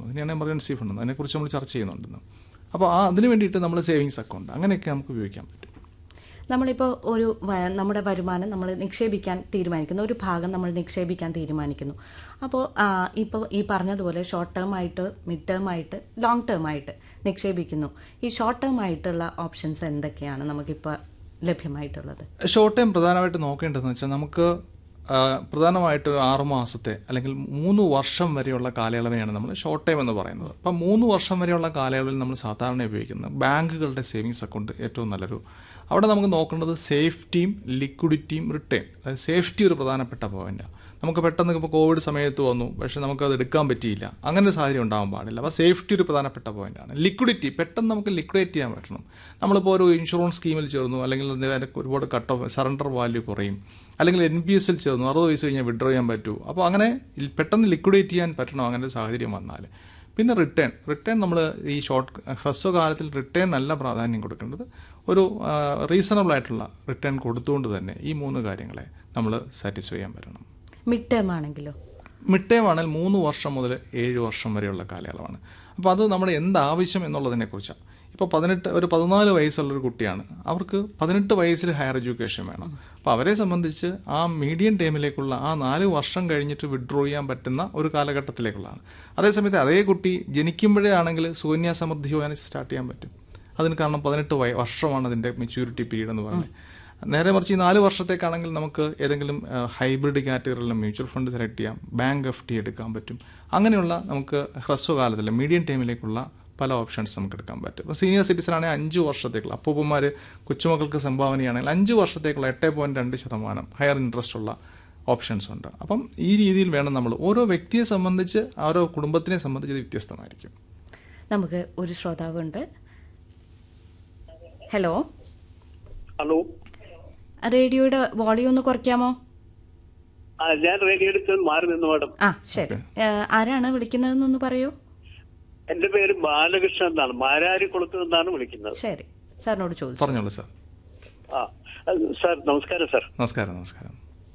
അതിനെയാണ് emergency fund എന്ന്. അതിനെക്കുറിച്ച് നമ്മൾ ചർച്ച ചെയ്യുന്നുണ്ടെന്ന് അപ്പോൾ ആ അതിന് വേണ്ടിയിട്ട് നമ്മൾ സേവിങ്സ് അക്കൗണ്ട് അങ്ങനെയൊക്കെ നമുക്ക് ഉപയോഗിക്കാൻ പറ്റും നമ്മളിപ്പോൾ ഒരു വ- നമ്മുടെ വരുമാനം നമ്മൾ നിക്ഷേപിക്കാൻ തീരുമാനിക്കുന്നു ഒരു ഭാഗം നമ്മൾ നിക്ഷേപിക്കാൻ തീരുമാനിക്കുന്നു അപ്പോൾ ഇപ്പോൾ ഈ പറഞ്ഞതുപോലെ ഷോർട്ട് ടേം ആയിട്ട് മിഡ് ടേം ആയിട്ട് ലോങ് ടേം ആയിട്ട് നിക്ഷേപിക്കുന്നു ഈ ഷോർട്ട് ടേം ആയിട്ടുള്ള ഓപ്ഷൻസ് എന്തൊക്കെയാണ് നമുക്കിപ്പോൾ ലഭ്യമായിട്ടുള്ളത് ഷോർട്ട് ടൈം പ്രധാനമായിട്ട് നോക്കേണ്ടതെന്ന് വെച്ചാൽ നമുക്ക് ആ, പ്രധാനമായിട്ട് ഒരു ആറ് മാസത്തെ അല്ലെങ്കിൽ മൂന്ന് വർഷം വരെയുള്ള കാലയളവിനെയാണ് നമ്മൾ ഷോർട്ട് ടൈം എന്ന് പറയുന്നത് അപ്പം മൂന്ന് വർഷം വരെയുള്ള കാലയളവിൽ നമ്മൾ സാധാരണ ഉപയോഗിക്കുന്നത് ബാങ്കുകളുടെ സേവിങ്സ് അക്കൗണ്ട് ഏറ്റവും നല്ലൊരു അവിടെ നമുക്ക് നോക്കേണ്ടത് സേഫ്റ്റിയും ലിക്വിഡിറ്റിയും റിട്ടേൺ അതായത് സേഫ്റ്റി ഒരു പ്രധാനപ്പെട്ട പോയിന്റാണ് നമുക്ക് പെട്ടെന്ന് ഇപ്പോൾ കോവിഡ് സമയത്ത് വന്നു പക്ഷേ നമുക്കത് എടുക്കാൻ പറ്റിയില്ല അങ്ങനെ ഒരു സാഹചര്യം ഉണ്ടാകാൻ പാടില്ല അപ്പോൾ സേഫ്റ്റി ഒരു പ്രധാനപ്പെട്ട പോയിന്റാണ് ലിക്വിഡിറ്റി പെട്ടെന്ന് നമുക്ക് ലിക്വിഡേറ്റ് ചെയ്യാൻ പറ്റണം നമ്മളിപ്പോൾ ഒരു ഇൻഷുറൻസ് സ്കീമിൽ ചേർന്നു അല്ലെങ്കിൽ അതിന് ഒരുപാട് കട്ട് ഓഫ് സറണ്ടർ വാല്യൂ കുറയും അല്ലെങ്കിൽ എൻ പി എസിൽ ചേർന്നു അറുപത് വയസ്സ് കഴിഞ്ഞാൽ വിഡ്രോ ചെയ്യാൻ പറ്റൂ അപ്പോൾ അങ്ങനെ ഇൽ- പെട്ടെന്ന് ലിക്വിഡേറ്റ് ചെയ്യാൻ പറ്റണം അങ്ങനെ ഒരു സാഹചര്യം വന്നാൽ പിന്നെ റിട്ടേൺ റിട്ടേൺ നമ്മൾ ഈ ഷോർട്ട് ഹ്രസ്വകാലത്തിൽ റിട്ടേൺ നല്ല പ്രാധാന്യം കൊടുക്കേണ്ടത് ഒരു റീസണബിൾ ആയിട്ടുള്ള റിട്ടേൺ കൊടുത്തുകൊണ്ട് തന്നെ ഈ മൂന്ന് കാര്യങ്ങളെ നമ്മൾ സാറ്റിസ്ഫൈ ചെയ്യാൻ പറ്റണം മിഡ് ടേം ആണെങ്കിലോ മിഡ് ടൈം ആണെങ്കിൽ മൂന്ന് വർഷം മുതൽ ഏഴ് വർഷം വരെയുള്ള കാലയളവാണ് അപ്പോൾ അത് നമ്മുടെ എന്താവശ്യം എന്നുള്ളതിനെ കുറിച്ചാണ് ഇപ്പോൾ പതിനെട്ട് ഒരു പതിനാല് വയസ്സുള്ളൊരു കുട്ടിയാണ് അവർക്ക് പതിനെട്ട് വയസ്സിൽ ഹയർ എഡ്യൂക്കേഷൻ വേണം അപ്പോൾ അവരെ സംബന്ധിച്ച് ആ മീഡിയം ടൈമിലേക്കുള്ള ആ നാല് വർഷം കഴിഞ്ഞിട്ട് വിഡ്രോ ചെയ്യാൻ പറ്റുന്ന ഒരു കാലഘട്ടത്തിലേക്കുള്ളതാണ് അതേസമയത്ത് അതേ കുട്ടി ജനിക്കുമ്പോഴേ ആണെങ്കിൽ സുകന്യാ സമൃദ്ധി യോജന സ്റ്റാർട്ട് ചെയ്യാൻ പറ്റും അതിന് കാരണം പതിനെട്ട് വയ വർഷമാണ് അതിൻ്റെ മെച്യൂരിറ്റി പീരീഡ് എന്ന് പറയുന്നത് നേരെ മറിച്ച് ഈ നാല് വർഷത്തേക്കാണെങ്കിൽ നമുക്ക് ഏതെങ്കിലും ഹൈബ്രിഡ് കാറ്റഗറിയിലുള്ള മ്യൂച്വൽ ഫണ്ട് സെലക്ട് ചെയ്യാം ബാങ്ക് എഫ് ടി എടുക്കാൻ പറ്റും അങ്ങനെയുള്ള നമുക്ക് ഹ്രസ്വകാലത്തിൽ മീഡിയം ടൈമിലേക്കുള്ള പല ഓപ്ഷൻസ് നമുക്ക് എടുക്കാൻ പറ്റും ഇപ്പോൾ സീനിയർ സിറ്റിസൺ ആണെങ്കിൽ അഞ്ച് വർഷത്തേക്കുള്ള അപ്പൂപ്പന്മാർ കൊച്ചുമക്കൾക്ക് സംഭാവനയാണെങ്കിൽ അഞ്ച് വർഷത്തേക്കുള്ള എട്ട് പോയിന്റ് രണ്ട് ശതമാനം ഹയർ ഇൻട്രസ്റ്റ് ഉള്ള ഓപ്ഷൻസ് ഉണ്ട് അപ്പം ഈ രീതിയിൽ വേണം നമ്മൾ ഓരോ വ്യക്തിയെ സംബന്ധിച്ച് ഓരോ കുടുംബത്തിനെ സംബന്ധിച്ച് ഇത് വ്യത്യസ്തമായിരിക്കും നമുക്ക് ഒരു ശ്രോതാവുണ്ട് ഹലോ ഹലോ റേഡിയോയുടെ വോളിയം ഒന്ന് കുറയ്ക്കാമോ ആ ഞാൻ റേഡിയോ എടുത്ത് മാറി നിന്നു മാഡം ആ ശരി ഏ, ആരാണ് വിളിക്കുന്നതെന്നൊന്ന് പറയൂ എന്റെ പേര് ബാലകൃഷ്ണൻ എന്നാണ് മാരാരിക്കുളത്ത് നിന്നാണ് വിളിക്കുന്നത് ശരി സാറിനോട് ചോദിച്ചു പറഞ്ഞോളൂ സാർ ആ അത് സാർ നമസ്കാരം സാർ നമസ്കാരം നമസ്കാരം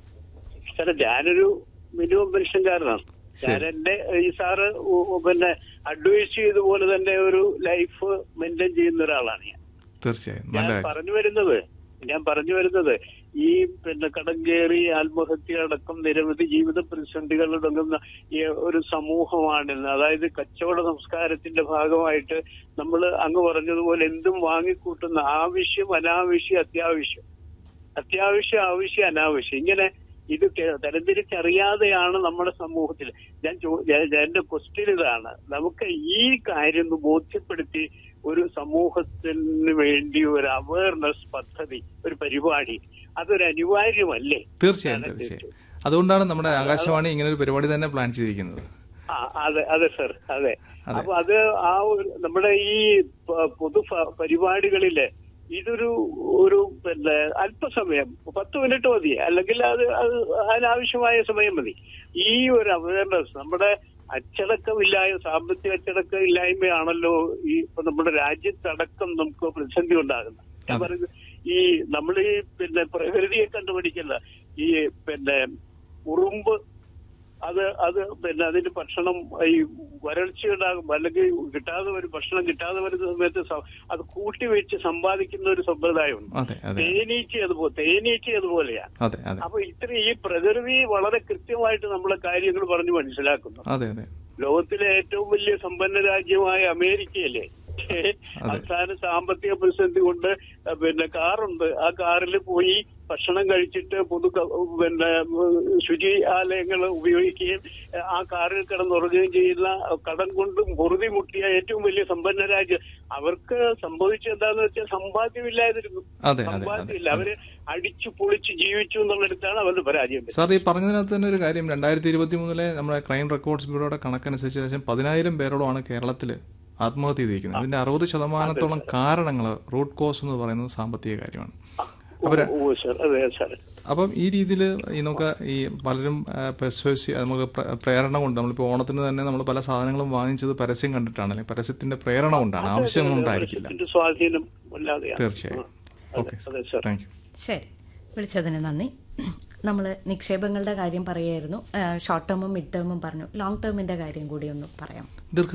സാർ ഞാനൊരു മിനിമം പെൻഷൻകാരനാണ് ഞാൻ എന്റെ ഈ സാറ് ഉ- ഉ- പിന്നെ അഡ്വൈസ് ചെയ്തപോലെ തന്നെ ഒരു ലൈഫ് മെയിൻറ്റെയിൻ ചെയ്യുന്ന ഒരാളാണ് ഞാൻ തീർച്ചയായും നല്ല ഞാൻ കാര്യം പറഞ്ഞു വരുന്നത് ഞാൻ പറഞ്ഞു വരുന്നത് ഈ പിന്നെ കടം കയറി ആത്മഹത്യ അടക്കം നിരവധി ജീവിത പ്രതിസന്ധികൾ തുടങ്ങുന്ന ഈ ഒരു സമൂഹമാണിന്ന് അതായത് കച്ചവട സംസ്കാരത്തിന്റെ ഭാഗമായിട്ട് നമ്മൾ അങ്ങ് പറഞ്ഞതുപോലെ എന്തും വാങ്ങിക്കൂട്ടുന്ന ആവശ്യം അനാവശ്യം അത്യാവശ്യം അത്യാവശ്യം ആവശ്യം അനാവശ്യം ഇങ്ങനെ ഇത് തെ- തരംതിരിച്ചറിയാതെയാണ് നമ്മുടെ സമൂഹത്തിൽ ഞാൻ ചോ- ഞാൻ- ഞാൻ- എന്റെ ക്വസ്റ്റ്യൻ ഇതാണ് നമുക്ക് ഈ കാര്യം ഒന്ന് ബോധ്യപ്പെടുത്തി ഒരു സമൂഹത്തിന് വേണ്ടി ഒരു അവയർനെസ് പദ്ധതി ഒരു പരിപാടി അതൊരു അനിവാര്യമല്ലേ തീർച്ചയായും തീർച്ചയായും അതുകൊണ്ടാണ് നമ്മുടെ ആകാശവാണി ഇങ്ങനെ ഒരു പരിപാടി തന്നെ പ്ലാൻ ചെയ്തിരിക്കുന്നത് ആ അതെ അതെ സർ അതെ അപ്പൊ അത് ആ ഒരു നമ്മുടെ ഈ പ- പൊതു ഫ- പരിപാടികളില് ഇതൊരു ഒരു പിന്നെ അല്പസമയം പത്ത് മിനിറ്റ് മതി അല്ലെങ്കിൽ അത് അത് അതിനാവശ്യമായ സമയം മതി ഈ ഒരു അവയർനെസ് നമ്മുടെ അച്ചടക്കമില്ലായ്മ സാമ്പത്തിക അച്ചടക്കം ഇല്ലായ്മയാണല്ലോ ഈ ഇപ്പൊ നമ്മുടെ രാജ്യത്തടക്കം നമുക്ക് പ്രതിസന്ധി ഉണ്ടാകുന്നത് ഞാൻ പറയുന്നത് ഈ നമ്മൾ ഈ പിന്നെ പ്രകൃതിയെ കണ്ടുപിടിക്കുന്ന ഈ പിന്നെ ഉറുമ്പ് അത് അത് പിന്നെ അതിന് ഭക്ഷണം ഈ വരൾച്ച ഉണ്ടാകും അല്ലെങ്കിൽ കിട്ടാതെ വരും ഭക്ഷണം കിട്ടാതെ വരുന്ന സമയത്ത് സ- അത് കൂട്ടി വെച്ച് സമ്പാദിക്കുന്ന ഒരു സമ്പ്രദായമുണ്ട് അതെ അതെ തേനീച്ച അതുപോലെ തേനീച്ച അതുപോലെയാണ് അതെ അതെ അപ്പൊ ഇത്ര ഈ പ്രകൃതി വളരെ കൃത്യമായിട്ട് നമ്മളെ കാര്യങ്ങൾ പറഞ്ഞു മനസ്സിലാക്കുന്നു അതെ അതെ ലോകത്തിലെ ഏറ്റവും വലിയ സമ്പന്ന രാജ്യമായ അമേരിക്കയിലെ അവസാന സാമ്പത്തിക പ്രതിസന്ധി കൊണ്ട് പിന്നെ കാറുണ്ട് ആ കാറിൽ പോയി ഭക്ഷണം കഴിച്ചിട്ട് പൊതു ക- പിന്നെ ശുചി ആലയങ്ങൾ ഉപയോഗിക്കുകയും ആ കാറിൽ കിടന്നുറങ്ങുകയും ചെയ്യുന്ന കടം കൊണ്ട് പൊറുതി മുട്ടിയ ഏറ്റവും വലിയ സമ്പന്ന രാജ്യം അവർക്ക് സംഭവിച്ചത് എന്താന്ന് വെച്ചാൽ സമ്പാദ്യമില്ലാതിരുന്നു അതെ അതെ അതെ സമ്പാദ്യമില്ല അവര് അടിച്ചു പൊളിച്ച് ജീവിച്ചു എന്നുള്ളിടത്താണ് അവരുടെ പരാജയം സാർ ഈ പറഞ്ഞതിനകത്ത് തന്നെ ഒരു കാര്യം രണ്ടായിരത്തി ഇരുപത്തി മൂന്നിലെ നമ്മുടെ ക്രൈം റെക്കോർഡ്സ് ബ്യൂറോയുടെ കണക്കനുസരിച്ച് ഏകദേശം പതിനായിരം പേരോളമാണ് കേരളത്തിൽ ആത്മഹത്യ ചെയ്തിരിക്കുന്നത് ഇതിന്റെ അറുപത് ശതമാനത്തോളം കാരണങ്ങൾ റൂട്ട് കോസ് എന്ന് പറയുന്നത് സാമ്പത്തിക കാര്യമാണ് അവര് ഓ സാർ അതെ സാർ അപ്പം ഈ രീതിയിൽ ഈ നമുക്ക് ഈ പലരും പെർസ്വേസി നമുക്ക് പ്ര- പ്രേരണ കൊണ്ട് നമ്മളിപ്പോൾ ഓണത്തിന് തന്നെ നമ്മൾ പല സാധനങ്ങളും വാങ്ങിച്ചത് പരസ്യം കണ്ടിട്ടാണ് അല്ലെങ്കിൽ പരസ്യത്തിന്റെ പ്രേരണ കൊണ്ടാണ് ആവശ്യം കൊണ്ടായിരിക്കില്ല ഇതിന്റെ സ്വാധീനം അല്ലാതെയാണ് തീർച്ചയായും ഓക്കെ അതെ സാർ താങ്ക് യു ശരി വിളിച്ചതിന് നന്ദി നമ്മൾ നിക്ഷേപങ്ങളുടെ കാര്യം പറയായിരുന്നു ഷോർട്ട് ടേമും മിഡ് ടേമും പറഞ്ഞു ലോങ് ടേമിന്റെ കാര്യം കൂടി ഒന്ന് പറയാം ദീർഘ